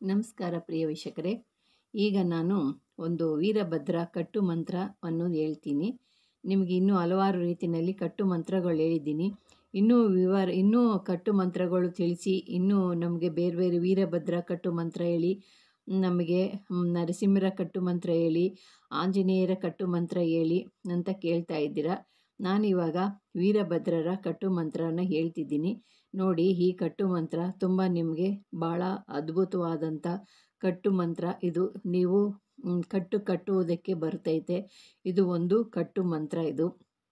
ನಮಸ್ಕಾರ ಪ್ರಿಯ ವೀಕ್ಷಕರೇ ಈಗ ನಾನು ಒಂದು ವೀರಭದ್ರ ಕಟ್ಟು ಮಂತ್ರವನ್ನು ಹೇಳ್ತೀನಿ ನಿಮಗೆ ಇನ್ನೂ ಹಲವಾರು ರೀತಿಯಲ್ಲಿ ಕಟ್ಟು ಮಂತ್ರಗಳು ಹೇಳಿದ್ದೀನಿ ಇನ್ನೂ ವಿವರ ಇನ್ನೂ ಕಟ್ಟು ಮಂತ್ರಗಳು ತಿಳಿಸಿ ಇನ್ನೂ ನಮಗೆ ಬೇರೆ ಬೇರೆ ವೀರಭದ್ರ ಕಟ್ಟು ಮಂತ್ರ ಹೇಳಿ ನಮಗೆ ಮ್, ನರಸಿಂಹರ ಕಟ್ಟು ಮಂತ್ರ ಹೇಳಿ ಆಂಜನೇಯರ ಕಟ್ಟು ಮಂತ್ರ ಹೇಳಿ ಅಂತ ಕೇಳ್ತಾ ಇದ್ದೀರಾ ನಾನಿವಾಗ ವೀರಭದ್ರರ ಕಟ್ಟು ಮಂತ್ರನ ಹೇಳ್ತಿದ್ದೀನಿ ನೋಡಿ ಈ ಕಟ್ಟು ಮಂತ್ರ ತುಂಬ ನಿಮಗೆ ಭಾಳ ಅದ್ಭುತವಾದಂಥ ಕಟ್ಟು ಮಂತ್ರ ಇದು ನೀವು ಮ್, ಕಟ್ಟು ಕಟ್ಟುವುದಕ್ಕೆ ಬರ್ತೈತೆ ಇದು ಒಂದು ಕಟ್ಟು ಮಂತ್ರ ಇದು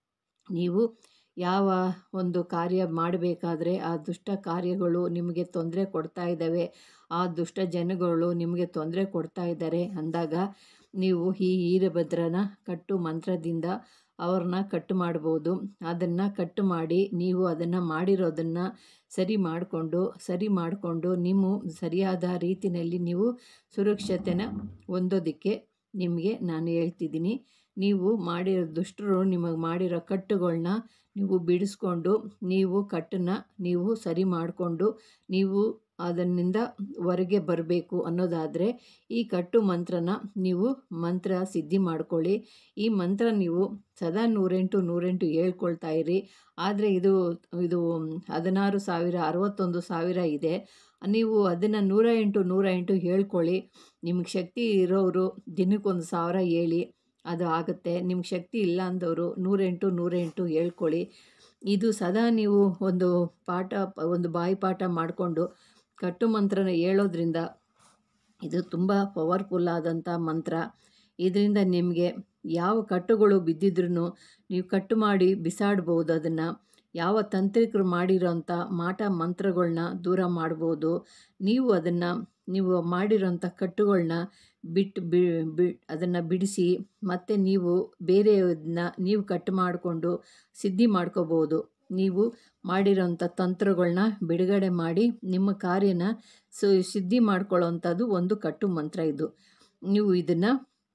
ನೀವು ಯಾವ ಒಂದು ಕಾರ್ಯ ಮಾಡಬೇಕಾದ್ರೆ ಆ ದುಷ್ಟ ಕಾರ್ಯಗಳು ನಿಮಗೆ ತೊಂದರೆ ಕೊಡ್ತಾ ಇದ್ದಾವೆ ಆ ದುಷ್ಟ ಜನಗಳು ನಿಮಗೆ ತೊಂದರೆ ಕೊಡ್ತಾ ಇದ್ದಾರೆ ಅಂದಾಗ ನೀವು ಈ ವೀರಭದ್ರನ ಕಟ್ಟು ಮಂತ್ರದಿಂದ ಅವ್ರನ್ನ ಕಟ್ಟು ಮಾಡ್ಬೋದು ಅದನ್ನು ಕಟ್ಟು ಮಾಡಿ ನೀವು ಅದನ್ನು ಮಾಡಿರೋದನ್ನು ಸರಿ ಮಾಡಿಕೊಂಡು ಸರಿ ಮಾಡಿಕೊಂಡು ನೀವು ಸರಿಯಾದ ರೀತಿಯಲ್ಲಿ ನೀವು ಸುರಕ್ಷತೆನ ಹೊಂದೋದಕ್ಕೆ ನಿಮಗೆ ನಾನು ಹೇಳ್ತಿದ್ದೀನಿ ನೀವು ಮಾಡಿರೋ ದುಷ್ಟರು ನಿಮಗೆ ಮಾಡಿರೋ ಕಟ್ಟುಗಳನ್ನ ನೀವು ಬಿಡಿಸ್ಕೊಂಡು ನೀವು ಕಟ್ಟನ್ನು ನೀವು ಸರಿ ಮಾಡಿಕೊಂಡು ನೀವು ಅದನ್ನಿಂದ ಹೊರಗೆ ಬರಬೇಕು ಅನ್ನೋದಾದರೆ ಈ ಕಟ್ಟು ಮಂತ್ರನ ನೀವು ಮಂತ್ರ ಸಿದ್ಧಿ ಮಾಡ್ಕೊಳ್ಳಿ ಈ ಮಂತ್ರ ನೀವು ಸದಾ ನೂರೆಂಟು ನೂರೆಂಟು ಹೇಳ್ಕೊಳ್ತಾ ಇರಿ ಆದರೆ ಇದು ಇದು ಹದಿನಾರು ಸಾವಿರ ಅರವತ್ತೊಂದು ಸಾವಿರ ಇದೆ ನೀವು ಅದನ್ನು ನೂರ ಎಂಟು ನೂರ ಎಂಟು ಹೇಳ್ಕೊಳ್ಳಿ ನಿಮಗೆ ಶಕ್ತಿ ಇರೋರು ದಿನಕ್ಕೊಂದು ಸಾವಿರ ಹೇಳಿ ಅದು ಆಗುತ್ತೆ ನಿಮ್ಗೆ ಶಕ್ತಿ ಇಲ್ಲ ಅಂದವರು ನೂರೆಂಟು ನೂರೆಂಟು ಹೇಳ್ಕೊಳ್ಳಿ ಇದು ಸದಾ ನೀವು ಒಂದು ಪಾಠ ಒಂದು ಬಾಯಿ ಪಾಠ ಮಾಡಿಕೊಂಡು ಕಟ್ಟು ಮಂತ್ರನ ಹೇಳೋದ್ರಿಂದ ಇದು ತುಂಬ ಪವರ್ಫುಲ್ ಆದಂಥ ಮಂತ್ರ ಇದರಿಂದ ನಿಮಗೆ ಯಾವ ಕಟ್ಟುಗಳು ಬಿದ್ದಿದ್ರೂ ನೀವು ಕಟ್ಟು ಮಾಡಿ ಬಿಸಾಡ್ಬೋದು ಅದನ್ನು ಯಾವ ತಂತ್ರಿಕರು ಮಾಡಿರೋಂಥ ಮಾಟ ಮಂತ್ರಗಳನ್ನ ದೂರ ಮಾಡ್ಬೋದು ನೀವು ಅದನ್ನು ನೀವು ಮಾಡಿರೋಂಥ ಕಟ್ಟುಗಳನ್ನ ಬಿಟ್ಟು ಬಿ ಬಿ ಅದನ್ನು ಬಿಡಿಸಿ ಮತ್ತು ನೀವು ಬೇರೆಯದನ್ನ ನೀವು ಕಟ್ ಮಾಡಿಕೊಂಡು ಸಿದ್ಧಿ ಮಾಡ್ಕೋಬೋದು ನೀವು ಮಾಡಿರೋಂಥ ತಂತ್ರಗಳನ್ನ ಬಿಡುಗಡೆ ಮಾಡಿ ನಿಮ್ಮ ಕಾರ್ಯನ ಸು ಸಿದ್ಧಿ ಮಾಡ್ಕೊಳ್ಳೋವಂಥದ್ದು ಒಂದು ಕಟ್ಟು ಮಂತ್ರ ಇದು ನೀವು ಇದನ್ನು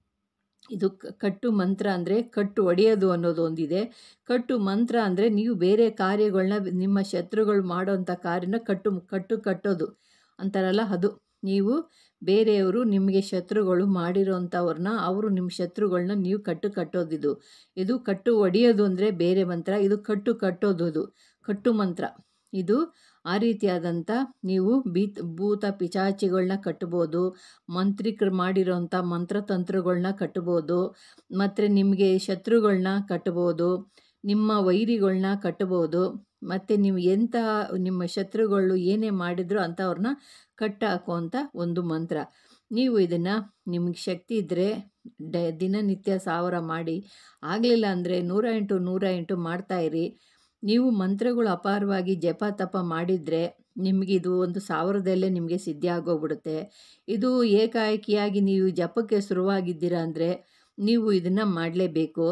ಇದು ಕ- ಕಟ್ಟು ಮಂತ್ರ ಅಂದರೆ ಕಟ್ಟು ಒಡೆಯೋದು ಅನ್ನೋದು ಒಂದಿದೆ ಕಟ್ಟು ಮಂತ್ರ ಅಂದರೆ ನೀವು ಬೇರೆ ಕಾರ್ಯಗಳನ್ನ ನಿಮ್ಮ ಶತ್ರುಗಳು ಮಾಡೋಂಥ ಕಾರ್ಯನ ಕಟ್ಟು ಕಟ್ಟು ಕಟ್ಟೋದು ಅಂತಾರಲ್ಲ ಅದು ನೀವು ಬೇರೆಯವರು ನಿಮಗೆ ಶತ್ರುಗಳು ಮಾಡಿರೋಂಥವ್ರನ್ನ ಅವರು ನಿಮ್ಮ ಶತ್ರುಗಳನ್ನ ನೀವು ಕಟ್ಟು ಕಟ್ಟೋದಿದು ಇದು ಕಟ್ಟು ಒಡೆಯೋದು ಅಂದರೆ ಬೇರೆ ಮಂತ್ರ ಇದು ಕಟ್ಟು ಕಟ್ಟೋದು ಅದು ಕಟ್ಟು ಮಂತ್ರ ಇದು ಆ ರೀತಿಯಾದಂಥ ನೀವು ಬೀತ್ ಭೂತ ಪಿಚಾಚಿಗಳನ್ನ ಕಟ್ಬೋದು ಮಂತ್ರಿಕರು ಮಾಡಿರೋಂಥ ಮಂತ್ರತಂತ್ರಗಳನ್ನ ಕಟ್ಬೋದು ಮತ್ತು ನಿಮಗೆ ಶತ್ರುಗಳನ್ನ ಕಟ್ಬೋದು ನಿಮ್ಮ ವೈರಿಗಳನ್ನ ಕಟ್ಬೋದು ಮತ್ತು ನೀವು ಎಂಥ ನಿಮ್ಮ ಶತ್ರುಗಳು ಏನೇ ಮಾಡಿದ್ರು ಅಂಥವ್ರನ್ನ ಕಟ್ಟು ಹಾಕುವಂಥ ಒಂದು ಮಂತ್ರ ನೀವು ಇದನ್ನು ನಿಮಗೆ ಶಕ್ತಿ ಇದ್ದರೆ ಡ ದಿನನಿತ್ಯ ಸಾವಿರ ಮಾಡಿ ಆಗಲಿಲ್ಲ ಅಂದರೆ ನೂರ ಎಂಟು ನೂರ ಎಂಟು ಮಾಡ್ತಾಯಿರಿ ನೀವು ಮಂತ್ರಗಳು ಅಪಾರವಾಗಿ ಜಪ ತಪ ಮಾಡಿದರೆ ನಿಮಗೆ ಇದು ಒಂದು ಸಾವಿರದಲ್ಲೇ ನಿಮಗೆ ಸಿದ್ಧಿ ಆಗೋಗ್ಬಿಡುತ್ತೆ ಇದು ಏಕಾಏಕಿಯಾಗಿ ನೀವು ಜಪಕ್ಕೆ ಶುರುವಾಗಿದ್ದೀರಾ ಅಂದರೆ ನೀವು ಇದನ್ನು ಮಾಡಲೇಬೇಕು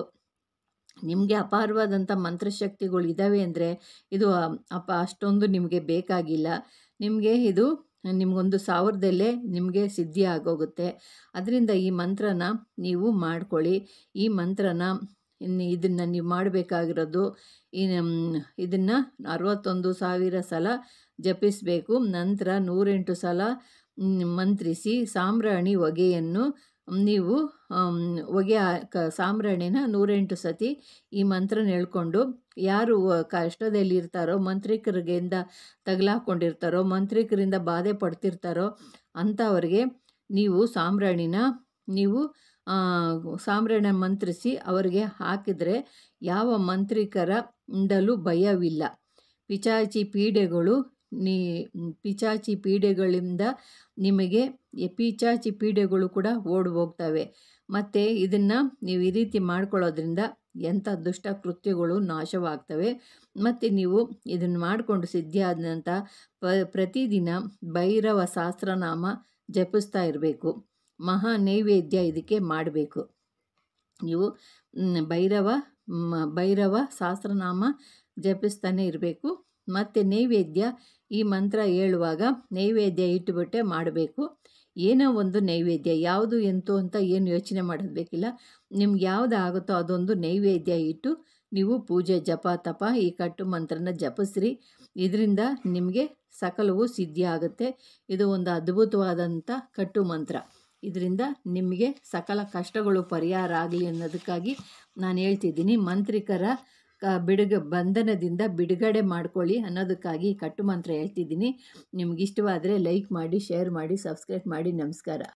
ನಿಮಗೆ ಅಪಾರವಾದಂಥ ಮಂತ್ರಶಕ್ತಿಗಳು ಇದ್ದಾವೆ ಅಂದರೆ ಇದು ಅ- ಅಪ ಅಷ್ಟೊಂದು ನಿಮಗೆ ಬೇಕಾಗಿಲ್ಲ ನಿಮಗೆ ಇದು ನಿಮಗೊಂದು ಸಾವಿರದಲ್ಲೇ ನಿಮಗೆ ಸಿದ್ಧಿ ಆಗೋಗುತ್ತೆ ಅದರಿಂದ ಈ ಮಂತ್ರನ ನೀವು ಮಾಡ್ಕೊಳ್ಳಿ ಈ ಮಂತ್ರನ ಇನ್ನು ಇದನ್ನು ನೀವು ಮಾಡಬೇಕಾಗಿರೋದು ಈ ಇದನ್ನು ಅರವತ್ತೊಂದು ಸಾವಿರ ಸಲ ಜಪಿಸಬೇಕು ನಂತರ ನೂರೆಂಟು ಸಲ ಮ್, ಮಂತ್ರಿಸಿ ಸಾಂಬ್ರಾಣಿ ಹೊಗೆಯನ್ನು ನೀವು ಆಮ್, ಹೊಗೆ ಆ- ಕ ಸಾಂಬ್ರಾಣಿನ ನೂರೆಂಟು ಸತಿ ಈ ಮಂತ್ರನ ಹೇಳ್ಕೊಂಡು ಯಾರು ವ- ಕಷ್ಟದಲ್ಲಿ ಇರ್ತಾರೋ ಮಂತ್ರಿಕರಿಗಿಂದ ತಗಲಾಕೊಂಡಿರ್ತಾರೋ ಮಂತ್ರಿಕರಿಂದ ಬಾಧೆ ಪಡ್ತಿರ್ತಾರೋ ಅಂಥವ್ರಿಗೆ ನೀವು ಸಾಂಬ್ರಾಣಿನ ನೀವು ಆ, ಸಾಂಬ್ರಾಣ ಮಂತ್ರಿಸಿ ಅವರಿಗೆ ಹಾಕಿದರೆ ಯಾವ ಮಂತ್ರಿಕರಿಂದಲೂ ಭಯವಿಲ್ಲ ಪಿಚಾಚಿ ಪೀಡೆಗಳು ನೀ ಪಿಚಾಚಿ ಪೀಡೆಗಳಿಂದ ನಿಮಗೆ ಈ ಪಿಚಾಚಿ ಪೀಡೆಗಳು ಕೂಡ ಓಡಿ ಹೋಗ್ತವೆ ಮತ್ತು ಇದನ್ನು ನೀವು ಈ ರೀತಿ ಮಾಡ್ಕೊಳ್ಳೋದ್ರಿಂದ ಎಂಥ ದುಷ್ಟ ಕೃತ್ಯಗಳು ನಾಶವಾಗ್ತವೆ ಮತ್ತು ನೀವು ಇದನ್ನು ಮಾಡಿಕೊಂಡು ಸಿದ್ಧಿ ಆದ ನಂತರ ಪ ಪ್ರತಿದಿನ ಭೈರವ ಸಹಸ್ರನಾಮ ಜಪಿಸ್ತಾ ಇರಬೇಕು ಮಹಾ ನೈವೇದ್ಯ ಇದಕ್ಕೆ ಮಾಡಬೇಕು ನೀವು ಮ್, ಭೈರವ ಮ, ಭೈರವ ಸಹಸ್ರನಾಮ ಜಪಿಸ್ತಾನೆ ಇರಬೇಕು ಮತ್ತು ನೈವೇದ್ಯ ಈ ಮಂತ್ರ ಹೇಳುವಾಗ ನೈವೇದ್ಯ ಇಟ್ಟುಬಿಟ್ಟೆ ಮಾಡಬೇಕು ಏನೋ ಒಂದು ನೈವೇದ್ಯ ಯಾವುದು ಎಂತು ಅಂತ ಏನು ಯೋಚನೆ ಮಾಡೋದು ಬೇಕಿಲ್ಲ ನಿಮ್ಗೆ ಯಾವುದು ಆಗುತ್ತೋ ಅದೊಂದು ನೈವೇದ್ಯ ಇಟ್ಟು ನೀವು ಪೂಜೆ ಜಪ ತಪ ಈ ಕಟ್ಟು ಮಂತ್ರನ ಜಪಿಸ್ರಿ ಇದರಿಂದ ನಿಮಗೆ ಸಕಲವು ಸಿದ್ಧಿ ಆಗುತ್ತೆ ಇದು ಒಂದು ಅದ್ಭುತವಾದಂಥ ಕಟ್ಟು ಮಂತ್ರ ಇದರಿಂದ ನಿಮಗೆ ಸಕಲ ಕಷ್ಟಗಳು ಪರಿಹಾರ ಆಗಲಿ ಅನ್ನೋದಕ್ಕಾಗಿ ನಾನು ಹೇಳ್ತಿದ್ದೀನಿ ಮಂತ್ರಿಕರ ಕ ಬಿಡುಗ ಬಂಧನದಿಂದ ಬಿಡುಗಡೆ ಮಾಡ್ಕೊಳ್ಳಿ ಅನ್ನೋದಕ್ಕಾಗಿ ಈ ಕಟ್ಟು ಮಂತ್ರ ಹೇಳ್ತಿದ್ದೀನಿ ನಿಮ್ಗೆ ಇಷ್ಟವಾದರೆ ಲೈಕ್ ಮಾಡಿ ಶೇರ್ ಮಾಡಿ ಸಬ್ಸ್ಕ್ರೈಬ್ ಮಾಡಿ ನಮಸ್ಕಾರ